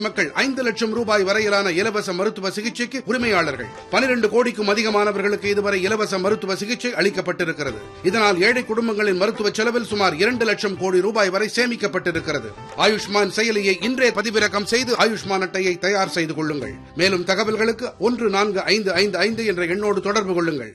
மக்கள் ஐந்து லட்சம் ரூபாய் வரையிலான இலவச மருத்துவ சிகிச்சைக்கு உரிமையாளர்கள் பனிரெண்டு கோடிக்கும் அதிகமானவர்களுக்கு இதுவரை இலவச மருத்துவ சிகிச்சை அளிக்கப்பட்டிருக்கிறது இதனால் ஏழை குடும்பங்களின் மருத்துவ செலவில் சுமார் இரண்டு லட்சம் கோடி ரூபாய் வரை சேமிக்கப்பட்டிருக்கிறது ஆயுஷ்மான் செயலியை இன்றே பதிவிறக்கம் செய்து ஆயுஷ்மான் அட்டையை தயார் செய்து கொள்ளுங்கள் மேலும் தகவல்களுக்கு ஒன்று நான்கு ஐந்து ஐந்து ஐந்து என்ற எண்ணோடு தொடர்பு கொள்ளுங்கள்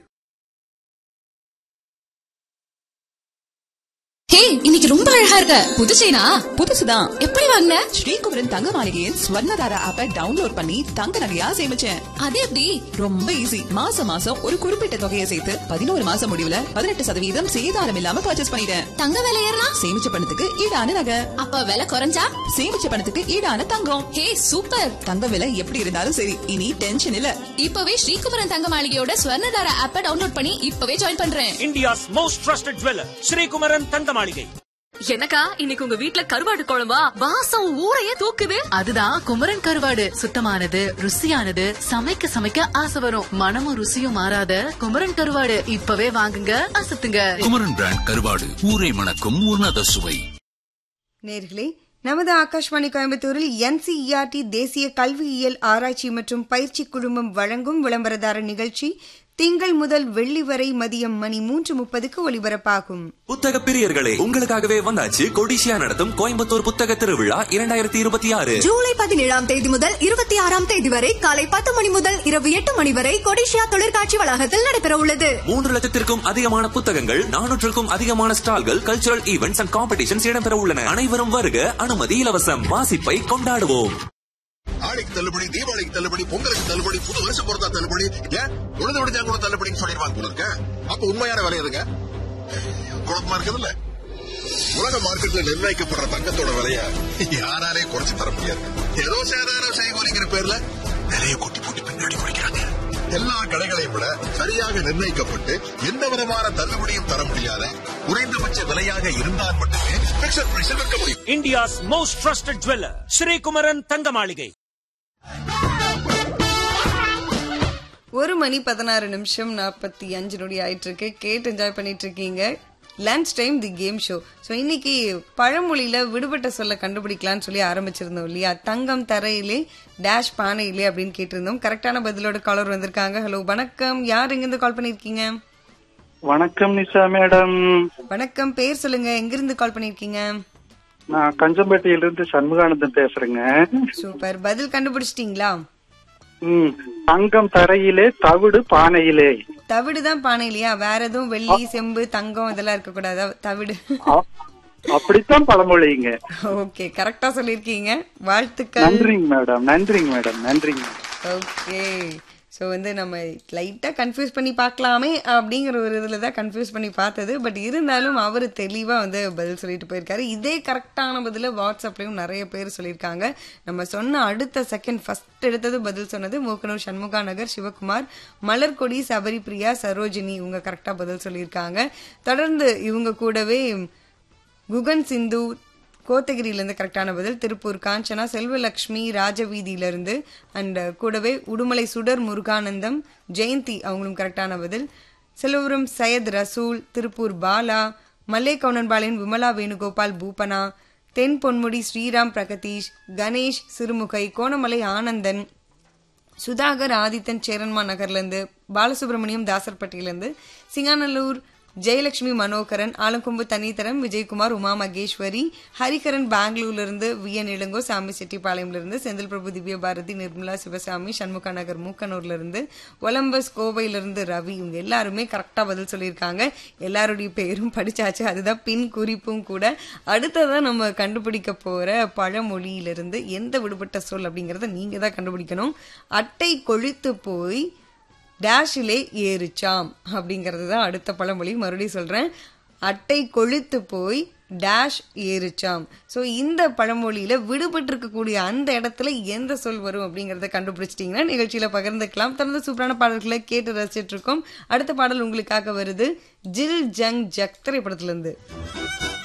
ஹே இன்னைக்கு ரொம்ப அழகா இருக்க புது செயினா புதுசுதான் எப்படி வாங்கின ஸ்ரீகுமரன் தங்க மாளிகையின் ஸ்வர்ணதாரா ஆப்பை டவுன்லோட் பண்ணி தங்க நகையா சேமிச்சேன் அது எப்படி ரொம்ப ஈஸி மாசம் மாசம் ஒரு குறிப்பிட்ட தொகையை சேர்த்து பதினோரு மாசம் முடிவுல பதினெட்டு சதவீதம் சேதாரம் இல்லாம பர்ச்சேஸ் பண்ணிட்டேன் தங்க விலை ஏறினா சேமிச்ச பணத்துக்கு ஈடான நகை அப்ப விலை குறைஞ்சா சேமிச்ச பணத்துக்கு ஈடான தங்கம் ஹே சூப்பர் தங்க விலை எப்படி இருந்தாலும் சரி இனி டென்ஷன் இல்ல இப்பவே ஸ்ரீகுமரன் தங்க மாளிகையோட ஸ்வர்ணதார ஆப்ப டவுன்லோட் பண்ணி இப்பவே ஜாயின் பண்றேன் India's most trusted jeweler, Sri Kumaran Tangamalige. எனக்கா இன்னைக்கு உங்க வீட்ல கருவாடு குழம்பா வாசம் ஊரையே தூக்குது அதுதான் குமரன் கருவாடு சுத்தமானது ருசியானது சமைக்க சமைக்க ஆசை வரும் மனமும் ருசியும் மாறாத குமரன் கருவாடு இப்பவே வாங்குங்க அசத்துங்க குமரன் பிராண்ட் கருவாடு ஊரை மணக்கும் உன்னத சுவை நேர்களே நமது ஆகாஷ்வாணி கோயம்புத்தூரில் என்சிஇஆர்டி தேசிய கல்வியியல் ஆராய்ச்சி மற்றும் பயிற்சி குழுமம் வழங்கும் விளம்பரதார நிகழ்ச்சி திங்கள் முதல் வெள்ளி வரை மதியம் மணி மூன்று முப்பதுக்கு ஒலிபரப்பாகும் புத்தக பிரியர்களே உங்களுக்காகவே வந்தாச்சு கொடிசியா நடத்தும் கோயம்புத்தூர் புத்தக திருவிழா இரண்டாயிரத்தி இருபத்தி ஆறு ஜூலை பதினேழாம் தேதி முதல் இருபத்தி ஆறாம் தேதி வரை காலை பத்து மணி முதல் இரவு எட்டு மணி வரை கொடிஷியா தொழிற்காட்சி வளாகத்தில் நடைபெற உள்ளது மூன்று லட்சத்திற்கும் அதிகமான புத்தகங்கள் நானூற்றுக்கும் அதிகமான ஸ்டால்கள் கல்ச்சுரல் ஈவெண்ட்ஸ் அண்ட் காம்படிஷன்ஸ் இடம்பெற உள்ளன அனைவரும் வருக அனுமதி இலவசம் வாசிப்பை கொண்டாடுவோம் ஆடிக்கு தள்ளுபடி தீபாவளிக்கு தள்ளுபடி பொங்கலுக்கு தள்ளுபடி புது வருஷ பொருத்தா தள்ளுபடி ஏன் உழுது விடுஞ்சா கூட தள்ளுபடின்னு சொல்லிடுவாங்க போல இருக்க அப்ப உண்மையான விலை எதுங்க குழப்பமா இருக்குதுல்ல உலக மார்க்கெட்ல நிர்ணயிக்கப்படுற தங்கத்தோட விலைய யாராலே குறைச்சு தர முடியாது ஏதோ சேதாரம் செய்கூலிங்கிற பேர்ல விலைய கொட்டி போட்டு பின்னாடி குடிக்கிறாங்க எல்லா கடைகளையும் விட சரியாக நிர்ணயிக்கப்பட்டு எந்த விதமான தள்ளுபடியும் தர முடியாத குறைந்தபட்ச விலையாக இருந்தால் மட்டுமே பிக்சர் பிரைஸில் விற்க முடியும் India's most trusted jeweler, Sri Kumaran Tangamalige. ஒரு மணி பதினாறு நிமிஷம் நாற்பத்தி அஞ்சு நொடி ஆயிட்டு இருக்கு கேட்டு என்ஜாய் பண்ணிட்டு இருக்கீங்க lunch time the game show so இன்னைக்கு பழமொழியில விடுபட்ட சொல்ல கண்டுபிடிக்கலாம்னு சொல்லி ஆரம்பிச்சிருந்தோம் இல்லையா தங்கம் தரையிலே டேஷ் பானையிலே அப்படின்னு கேட்டிருந்தோம் கரெக்டான பதிலோட காலர் வந்திருக்காங்க ஹலோ வணக்கம் யார் எங்கிருந்து கால் பண்ணிருக்கீங்க வணக்கம் நிஷா மேடம் வணக்கம் பேர் சொல்லுங்க எங்கிருந்து கால் பண்ணிருக்கீங்க நான் கஞ்சம்பேட்டையிலிருந்து சண்முகானந்தன் பேசுறேங்க சூப்பர் பதில் கண்டுபிடிச்சிட்டீங்களா ம் தங்கம் தரையிலே தவிடு பானையிலே தவிடு தான் பானை இல்லையா வேற எதுவும் வெள்ளி செம்பு தங்கம் இதெல்லாம் இருக்க கூடாதா தவிடு அ- அப்படித்தான் பழமொழிங்க ஓகே கரெக்டா சொல்லிருக்கீங்க வாழ்த்துக்கள் நன்றிங்க மேடம் நன்றிங்க மேடம் நன்றிங்க ஓகே ஸோ வந்து நம்ம லைட்டாக கன்ஃபியூஸ் பண்ணி பார்க்கலாமே அப்படிங்கிற ஒரு இதில் தான் கன்ஃபியூஸ் பண்ணி பார்த்தது பட் இருந்தாலும் அவர் தெளிவாக வந்து பதில் சொல்லிட்டு போயிருக்காரு இதே கரெக்டான பதில வாட்ஸ்அப்லேயும் நிறைய பேர் சொல்லியிருக்காங்க நம்ம சொன்ன அடுத்த செகண்ட் ஃபர்ஸ்ட் எடுத்தது பதில் சொன்னது மூக்கனூர் சண்முகா நகர் சிவகுமார் மலர்கொடி சபரி பிரியா சரோஜினி இவங்க கரெக்டாக பதில் சொல்லியிருக்காங்க தொடர்ந்து இவங்க கூடவே குகன் சிந்து கோத்தகிரியிலேருந்து கரெக்டான பதில் திருப்பூர் காஞ்சனா செல்வலக்ஷ்மி ராஜவீதியிலிருந்து அண்ட் கூடவே உடுமலை சுடர் முருகானந்தம் ஜெயந்தி அவங்களும் கரெக்டான பதில் செல்வபுரம் சையத் ரசூல் திருப்பூர் பாலா மல்லே கவுனன்பாளையம் விமலா வேணுகோபால் பூபனா தென் பொன்முடி ஸ்ரீராம் பிரகதீஷ் கணேஷ் சிறுமுகை கோணமலை ஆனந்தன் சுதாகர் ஆதித்தன் சேரன்மா நகர்லேருந்து பாலசுப்ரமணியம் தாசர்பட்டியிலேருந்து சிங்காநல்லூர் ஜெயலட்சுமி மனோகரன் ஆலங்கொம்பு தனித்தரம் விஜயகுமார் உமா மகேஸ்வரி ஹரிகரன் பெங்களூர்ல இருந்து வி என் இளங்கோ சாமி செட்டிப்பாளையம்ல இருந்து செந்தில் பிரபு திவ்ய பாரதி நிர்மலா சிவசாமி சண்முகா நகர் மூக்கனூர்ல இருந்து ஒலம்பஸ் கோவையில இருந்து ரவி இவங்க எல்லாருமே கரெக்டா பதில் சொல்லியிருக்காங்க எல்லாருடைய பேரும் படிச்சாச்சு அதுதான் பின் குறிப்பும் கூட அடுத்ததான் நம்ம கண்டுபிடிக்க போற பழமொழியிலிருந்து எந்த விடுபட்ட சொல் அப்படிங்கறத நீங்க தான் கண்டுபிடிக்கணும் அட்டை கொழுத்து போய் டேஷிலே ஏறுச்சாம் அப்படிங்கிறது தான் அடுத்த பழமொழி மறுபடியும் சொல்றேன் அட்டை கொழுத்து போய் டேஷ் ஏறுச்சாம் ஸோ இந்த பழமொழியில விடுபட்டு இருக்கக்கூடிய அந்த இடத்துல எந்த சொல் வரும் அப்படிங்கறத கண்டுபிடிச்சிட்டீங்கன்னா நிகழ்ச்சியில பகிர்ந்துக்கலாம் தொடர்ந்து சூப்பரான பாடல்களை கேட்டு ரசிச்சிட்டு இருக்கோம் அடுத்த பாடல் உங்களுக்காக வருது ஜில் ஜங் ஜக் திரைப்படத்துல இருந்து